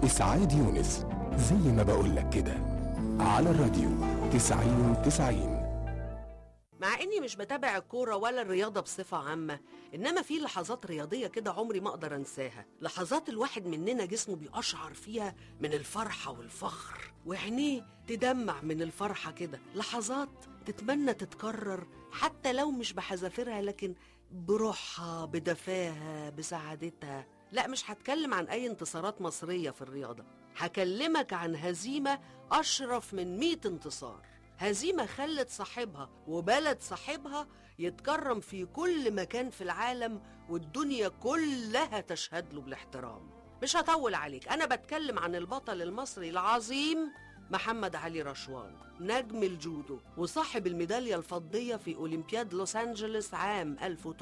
إسعاد يونس زي ما بقولك كده على الراديو تسعين تسعين مع اني مش بتابع الكوره ولا الرياضه بصفه عامه انما في لحظات رياضيه كده عمري ما اقدر انساها لحظات الواحد مننا جسمه بيقشعر فيها من الفرحه والفخر وعينيه تدمع من الفرحه كده لحظات تتمنى تتكرر حتى لو مش بحذافيرها لكن بروحها بدفاها بسعادتها لا مش هتكلم عن اي انتصارات مصريه في الرياضه هكلمك عن هزيمه اشرف من 100 انتصار هزيمة خلت صاحبها وبلد صاحبها يتكرم في كل مكان في العالم والدنيا كلها تشهد له بالاحترام مش هطول عليك أنا بتكلم عن البطل المصري العظيم محمد علي رشوان نجم الجودو وصاحب الميدالية الفضية في أولمبياد لوس أنجلوس عام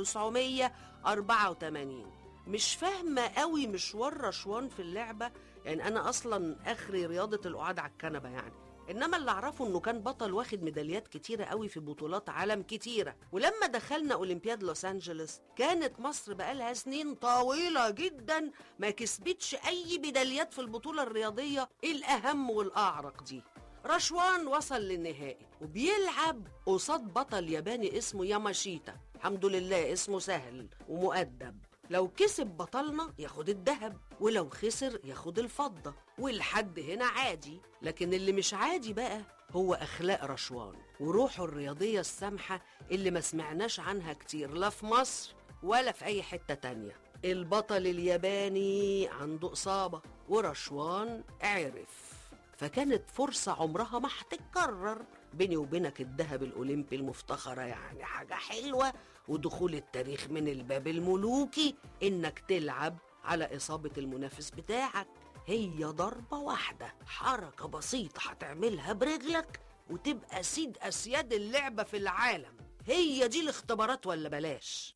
1984 مش فاهمة قوي مشوار رشوان في اللعبة يعني أنا أصلا آخري رياضة القعاد على الكنبة يعني انما اللي اعرفه انه كان بطل واخد ميداليات كتيره قوي في بطولات عالم كتيره ولما دخلنا اولمبياد لوس انجلوس كانت مصر بقالها سنين طويله جدا ما كسبتش اي ميداليات في البطوله الرياضيه الاهم والاعرق دي رشوان وصل للنهائي وبيلعب قصاد بطل ياباني اسمه ياماشيتا الحمد لله اسمه سهل ومؤدب لو كسب بطلنا ياخد الذهب ولو خسر ياخد الفضة والحد هنا عادي لكن اللي مش عادي بقى هو أخلاق رشوان وروحه الرياضية السامحة اللي ما سمعناش عنها كتير لا في مصر ولا في أي حتة تانية البطل الياباني عنده إصابة ورشوان عرف فكانت فرصة عمرها ما هتتكرر بيني وبينك الذهب الأولمبي المفتخرة يعني حاجة حلوة ودخول التاريخ من الباب الملوكي إنك تلعب على إصابة المنافس بتاعك هي ضربة واحدة حركة بسيطة هتعملها برجلك وتبقى سيد أسياد اللعبة في العالم هي دي الاختبارات ولا بلاش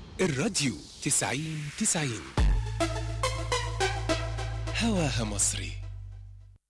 الراديو تسعين تسعين هواها مصري